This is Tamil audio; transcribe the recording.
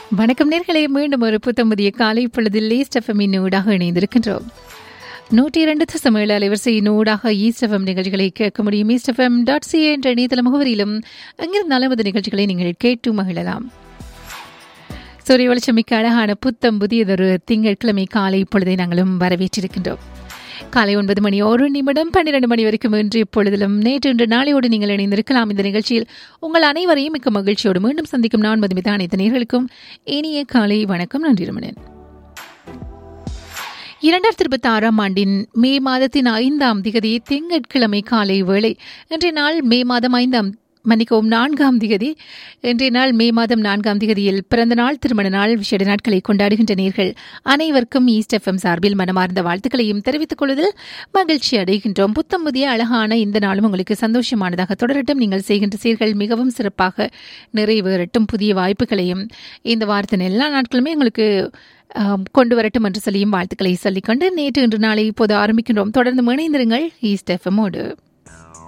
வணக்கம் நேர்களே மீண்டும் ஒரு புத்தமுதிய காலை பொழுதில் ஈஸ்ட் எஃப்எம்மின் ஊடாக இணைந்திருக்கின்றோம் நூற்றி இரண்டு தசம் ஏழு அலைவரிசையின் ஊடாக ஈஸ்ட் எஃப்எம் நிகழ்ச்சிகளை கேட்க முடியும் ஈஸ்ட் எஃப்எம் டாட் சி என்ற இணையதள முகவரியிலும் அங்கிருந்தாலும் நமது நிகழ்ச்சிகளை நீங்கள் கேட்டு மகிழலாம் சூரிய வெளிச்சமிக்க அழகான புத்தம் புதியதொரு திங்கட்கிழமை காலை பொழுதை நாங்களும் வரவேற்றிருக்கின்றோம் காலை ஒன்பது மணி ஒரு நிமிடம் பன்னிரண்டு மணி வரைக்கும் இன்று இப்பொழுதிலும் நேற்று இன்று நாளையோடு நீங்கள் இணைந்திருக்கலாம் இந்த நிகழ்ச்சியில் உங்கள் அனைவரையும் மிக்க மகிழ்ச்சியோடு மீண்டும் சந்திக்கும் நான் மதுமிதா அனைத்து நேர்களுக்கும் இனிய காலை வணக்கம் நன்றி ரமணன் இரண்டாயிரத்தி இருபத்தி ஆறாம் ஆண்டின் மே மாதத்தின் ஐந்தாம் திகதி திங்கட்கிழமை காலை வேளை இன்றைய நாள் மே மாதம் ஐந்தாம் மன்னிக்கவும் நான்காம் திகதி இன்றைய நாள் மே மாதம் நான்காம் திகதியில் பிறந்த நாள் திருமண நாள் விசேட நாட்களை கொண்டாடுகின்ற நேர்கள் அனைவருக்கும் ஈஸ்ட் எஃப்எம் சார்பில் மனமார்ந்த வாழ்த்துக்களையும் தெரிவித்துக் கொள்வதில் மகிழ்ச்சி அடைகின்றோம் புத்தம் புதிய அழகான இந்த நாளும் உங்களுக்கு சந்தோஷமானதாக தொடரட்டும் நீங்கள் செய்கின்ற செயல்கள் மிகவும் சிறப்பாக நிறைவேறட்டும் புதிய வாய்ப்புகளையும் இந்த வாரத்தின் எல்லா நாட்களுமே உங்களுக்கு கொண்டு வரட்டும் என்று சொல்லியும் வாழ்த்துக்களை சொல்லிக்கொண்டு நேற்று இன்று நாளை இப்போது ஆரம்பிக்கின்றோம் தொடர்ந்து இணைந்திருங்கள் ஈஸ்ட் எஃப்எம்மோடு